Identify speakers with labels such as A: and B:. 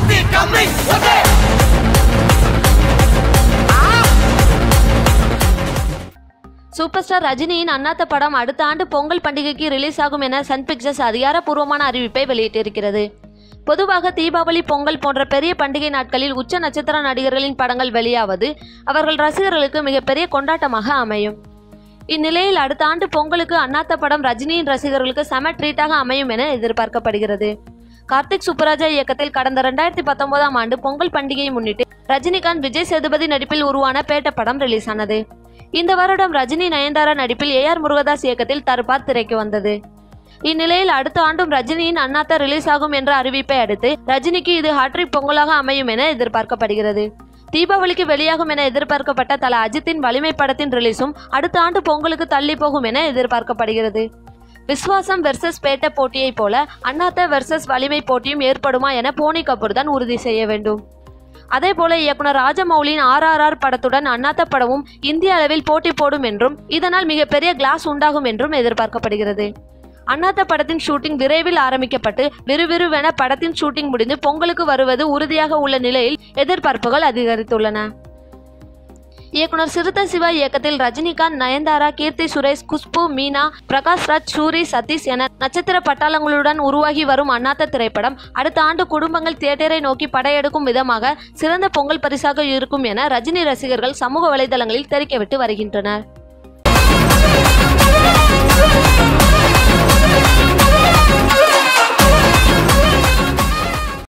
A: Karthi coming. Okay.
B: Super star ரஜினியின் அண்ணாத்த படம் அடுத்த ஆண்டு பொங்கல் பண்டிகைக்கு ரிலீஸ் ஆகும் என சன் பிக்சர்ஸ் அதிகாரப்பூர்வமான அறிவிப்பை வெளியிட்டிருக்கிறது பொதுவாக தீபாவளி பொங்கல் போன்ற பெரிய பண்டிகை நாட்களில் உச்ச நட்சத்திர நடிகர்களின் படங்கள் வெளியாவது அவர்கள் ரசிகர்களுக்கு மிகப்பெரிய கொண்டாட்டமாக அமையும் இந்நிலையில் அடுத்த ஆண்டு பொங்கலுக்கு அண்ணாத்த படம் ரஜினியின் ரசிகர்களுக்கு செம ட்ரீட்டாக அமையும் என எதிர்பார்க்கப்படுகிறது கார்த்திக் சுப்பராஜா இயக்கத்தில் கடந்த ரெண்டாயிரத்தி பத்தொன்பதாம் ஆண்டு பொங்கல் பண்டிகையை முன்னிட்டு ரஜினிகாந்த் விஜய் சேதுபதி நடிப்பில் உருவான பேட்ட படம் ரிலீஸ் ஆனது இந்த வருடம் ரஜினி நயன்தாரா நடிப்பில் ஏ ஆர் முருகதாஸ் இயக்கத்தில் தர்பார் திரைக்கு வந்தது இந்நிலையில் அடுத்த ஆண்டும் ரஜினியின் அண்ணாத்தா ரிலீஸ் ஆகும் என்ற அறிவிப்பை அடுத்து ரஜினிக்கு இது ஹாட்ரிக் பொங்கலாக அமையும் என எதிர்பார்க்கப்படுகிறது தீபாவளிக்கு வெளியாகும் என எதிர்பார்க்கப்பட்ட தல அஜித்தின் வலிமை படத்தின் ரிலீஸும் அடுத்த ஆண்டு பொங்கலுக்கு தள்ளி போகும் என எதிர்பார்க்கப்படுகிறது விஸ்வாசம் வெர்சஸ் பேட்ட போட்டியைப் போல அண்ணாத்த வெர்சஸ் வலிமை போட்டியும் ஏற்படுமா என போனி கபூர் தான் உறுதி செய்ய வேண்டும் அதே போல இயக்குனர் ராஜமௌலியின் ஆர்ஆர்ஆர் படத்துடன் அண்ணாத்த படமும் இந்திய அளவில் போட்டி போடும் என்றும் இதனால் மிகப்பெரிய கிளாஸ் உண்டாகும் என்றும் எதிர்பார்க்கப்படுகிறது அண்ணாத்த படத்தின் ஷூட்டிங் விரைவில் ஆரம்பிக்கப்பட்டு விறுவிறுவென படத்தின் ஷூட்டிங் முடிந்து பொங்கலுக்கு வருவது உறுதியாக உள்ள நிலையில் எதிர்பார்ப்புகள் அதிகரித்துள்ளன இயக்குனர் சிறுத்தை சிவா இயக்கத்தில் ரஜினிகாந்த் நயன்தாரா கீர்த்தி சுரேஷ் குஷ்பு மீனா பிரகாஷ் ராஜ் சூரி சதீஷ் என நட்சத்திர பட்டாளங்களுடன் உருவாகி வரும் அண்ணாத்த திரைப்படம் அடுத்த ஆண்டு குடும்பங்கள் தியேட்டரை நோக்கி படையெடுக்கும் விதமாக சிறந்த பொங்கல் பரிசாக இருக்கும் என ரஜினி ரசிகர்கள் சமூக வலைதளங்களில் தெரிவித்து வருகின்றனர்